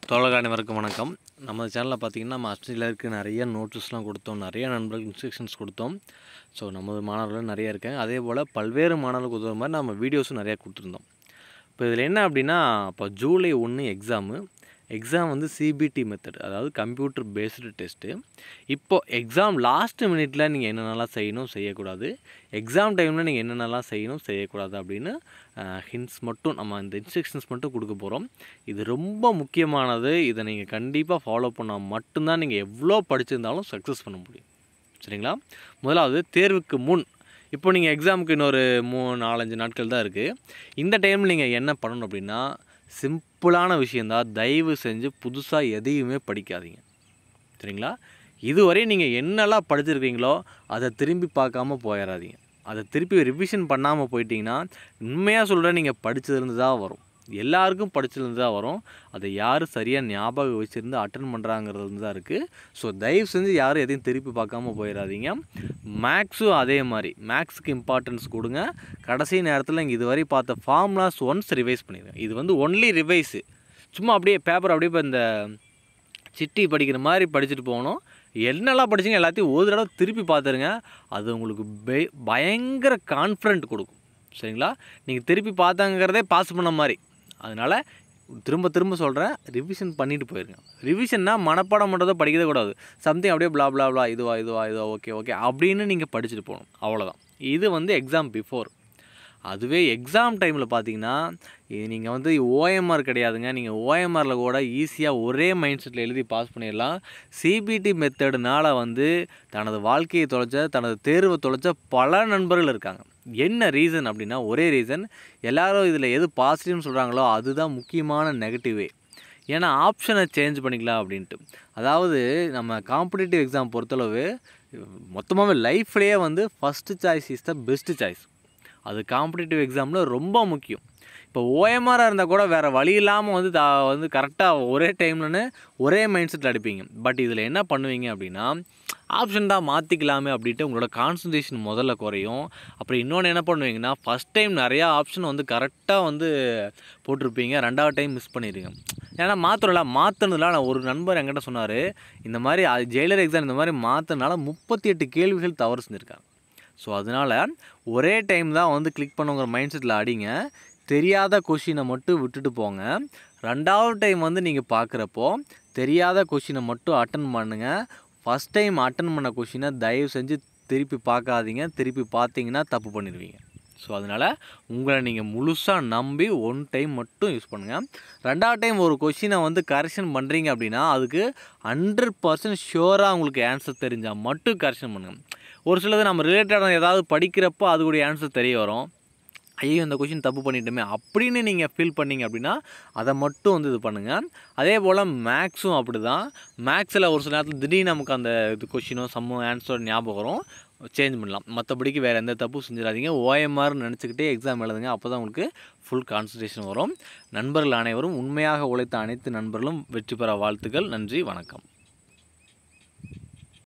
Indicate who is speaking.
Speaker 1: தோழர்கள் அனைவருக்கும் வணக்கம் நம்ம சேனலில் பார்த்தீங்கன்னா நம்ம அஸ்ட்ரிலருக்கு நிறைய நோட்டீஸ்லாம் கொடுத்தோம் நிறைய நண்பர்களுக்கு இன்ஸ்ட்ரக்ஷன்ஸ் கொடுத்தோம் ஸோ நமது மாணவர்கள் நிறைய இருக்காங்க அதே போல் பல்வேறு மாணவர்களுக்கு உதவுற மாதிரி நம்ம வீடியோஸும் நிறையா கொடுத்துருந்தோம் இப்போ இதில் என்ன அப்படின்னா இப்போ ஜூலை ஒன்று எக்ஸாமு எக்ஸாம் வந்து சிபிடி மெத்தட் அதாவது கம்ப்யூட்டர் பேஸ்டு டெஸ்ட்டு இப்போது எக்ஸாம் லாஸ்ட் மினிட்ல நீங்கள் என்னென்னலாம் செய்யணும் செய்யக்கூடாது எக்ஸாம் டைமில் நீங்கள் என்னென்னலாம் செய்யணும் செய்யக்கூடாது அப்படின்னு ஹிண்ட்ஸ் மட்டும் நம்ம இந்த இன்ஸ்ட்ரக்ஷன்ஸ் மட்டும் கொடுக்க போகிறோம் இது ரொம்ப முக்கியமானது இதை நீங்கள் கண்டிப்பாக ஃபாலோ பண்ணால் மட்டும்தான் நீங்கள் எவ்வளோ படிச்சிருந்தாலும் சக்ஸஸ் பண்ண முடியும் சரிங்களா முதலாவது தேர்வுக்கு முன் இப்போ நீங்கள் எக்ஸாமுக்கு இன்னொரு மூணு நாலஞ்சு நாட்கள் தான் இருக்குது இந்த டைமில் நீங்கள் என்ன பண்ணணும் அப்படின்னா சிம்பிளான விஷயந்தான் தயவு செஞ்சு புதுசாக எதையுமே படிக்காதீங்க சரிங்களா இதுவரை நீங்கள் என்னெல்லாம் படிச்சிருக்கீங்களோ அதை திரும்பி பார்க்காம போயிடாதீங்க அதை திருப்பி ரிவிஷன் பண்ணாமல் போயிட்டீங்கன்னா உண்மையாக சொல்கிறேன் நீங்கள் படிச்சதுலேருந்து தான் வரும் எல்லாருக்கும் படிச்சதுலேருந்து தான் வரும் அதை யார் சரியாக ஞாபகம் வச்சுருந்து அட்டன் பண்ணுறாங்கிறது தான் இருக்குது ஸோ தயவு செஞ்சு யாரும் எதையும் திருப்பி பார்க்காம போயிடாதீங்க மேக்ஸும் அதே மாதிரி மேக்ஸுக்கு இம்பார்ட்டன்ஸ் கொடுங்க கடைசி நேரத்தில் இங்கே இதுவரை பார்த்த ஃபார்முலாஸ் ஒன்ஸ் ரிவைஸ் பண்ணிடுங்க இது வந்து ஒன்லி ரிவைஸு சும்மா அப்படியே பேப்பர் அப்படியே இப்போ இந்த சிட்டி படிக்கிற மாதிரி படிச்சுட்டு போகணும் என்னெல்லாம் படிச்சீங்க எல்லாத்தையும் ஒரு தடவை திருப்பி பார்த்துருங்க அது உங்களுக்கு பே பயங்கர கான்ஃபிடென்ட் கொடுக்கும் சரிங்களா நீங்கள் திருப்பி பார்த்தாங்கிறதே பாஸ் பண்ண மாதிரி அதனால் திரும்ப திரும்ப சொல்கிறேன் ரிவிஷன் பண்ணிட்டு போயிருங்க ரிவிஷன்னா மனப்பாடம் பண்ணுறதை படிக்கவே கூடாது சம்திங் அப்படியே blah blah blah இதுவா இதுவா இதுவா ஓகே ஓகே அப்படின்னு நீங்கள் படிச்சுட்டு போகணும் அவ்வளோதான் இது வந்து எக்ஸாம் பிஃபோர் அதுவே எக்ஸாம் டைமில் பார்த்தீங்கன்னா இது நீங்கள் வந்து ஓஎம்ஆர் கிடையாதுங்க நீங்கள் ஓஎம்ஆரில் கூட ஈஸியாக ஒரே மைண்ட் செட்டில் எழுதி பாஸ் பண்ணிடலாம் சிபிடி மெத்தடுனால வந்து தனது வாழ்க்கையை தொலைச்ச தனது தேர்வை தொலைச்ச பல நண்பர்கள் இருக்காங்க என்ன ரீசன் அப்படின்னா ஒரே ரீசன் எல்லாரும் இதில் எது பாசிட்டிவ்னு சொல்கிறாங்களோ அதுதான் முக்கியமான நெகட்டிவே ஏன்னா ஆப்ஷனை சேஞ்ச் பண்ணிக்கலாம் அப்படின்ட்டு அதாவது நம்ம காம்படிட்டிவ் எக்ஸாம் பொறுத்தளவு மொத்தமாகவே லைஃப்லேயே வந்து first choice is the best choice அது காம்படிட்டிவ் எக்ஸாமில் ரொம்ப முக்கியம் இப்போ ஓஎம்ஆராக இருந்தால் கூட வேறு வழி இல்லாமல் வந்து தா வந்து கரெக்டாக ஒரே டைம்லன்னு ஒரே மைண்ட் செட்டில் அடிப்பீங்க பட் இதில் என்ன பண்ணுவீங்க அப்படின்னா ஆப்ஷன் தான் மாற்றிக்கலாமே அப்படின்ட்டு உங்களோட கான்சன்ட்ரேஷன் முதல்ல குறையும் அப்புறம் இன்னொன்று என்ன பண்ணுவீங்கன்னா ஃபஸ்ட் டைம் நிறையா ஆப்ஷன் வந்து கரெக்டாக வந்து போட்டிருப்பீங்க ரெண்டாவது டைம் மிஸ் பண்ணிடுங்க ஏன்னா மாத்திரம்ல மாற்றினதுல நான் ஒரு நண்பர் என்கிட்ட சொன்னார் இந்த மாதிரி ஜெயிலர் எக்ஸாம் இந்த மாதிரி மாற்றினால முப்பத்தி எட்டு கேள்விகள் தவறு செஞ்சுருக்காங்க ஸோ அதனால் ஒரே டைம் தான் வந்து கிளிக் பண்ணுங்கிற மைண்ட் செட்டில் அடிங்க தெரியாத கொஷினை மட்டும் விட்டுட்டு போங்க ரெண்டாவது டைம் வந்து நீங்கள் பார்க்குறப்போ தெரியாத கொஷினை மட்டும் அட்டன் பண்ணுங்கள் ஃபஸ்ட் டைம் அட்டன் பண்ண கொஷினை தயவு செஞ்சு திருப்பி பார்க்காதீங்க திருப்பி பார்த்தீங்கன்னா தப்பு பண்ணிடுவீங்க ஸோ அதனால் உங்களை நீங்கள் முழுசாக நம்பி ஒன் டைம் மட்டும் யூஸ் பண்ணுங்கள் ரெண்டாவது டைம் ஒரு கொஷினை வந்து கரெக்ஷன் பண்ணுறீங்க அப்படின்னா அதுக்கு ஹண்ட்ரட் பர்சன்ட் ஷியோராக உங்களுக்கு ஆன்சர் தெரிஞ்சால் மட்டும் கரெக்ஷன் பண்ணுங்கள் ஒரு சிலது நம்ம ரிலேட்டடான ஏதாவது படிக்கிறப்போ அதுக்குடைய ஆன்சர் தெரிய வரும் ஐயோ இந்த கொஷின் தப்பு பண்ணிட்டோமே அப்படின்னு நீங்கள் ஃபீல் பண்ணீங்க அப்படின்னா அதை மட்டும் வந்து இது பண்ணுங்கள் அதே போல் மேக்ஸும் அப்படி தான் மேக்ஸில் ஒரு சில நேரத்தில் திடீர்னு நமக்கு அந்த இது கொஷினோ சம்மோ ஆன்சர் ஞாபகம் வரும் சேஞ்ச் பண்ணலாம் மற்றபடிக்கு வேறு எந்த தப்பும் செஞ்சிடாதீங்க ஓஎம்ஆர்னு நினச்சிக்கிட்டே எக்ஸாம் எழுதுங்க அப்போ தான் உங்களுக்கு ஃபுல் கான்சன்ட்ரேஷன் வரும் நண்பர்கள் அனைவரும் உண்மையாக உழைத்த அனைத்து நண்பர்களும் வெற்றி பெற வாழ்த்துக்கள் நன்றி வணக்கம்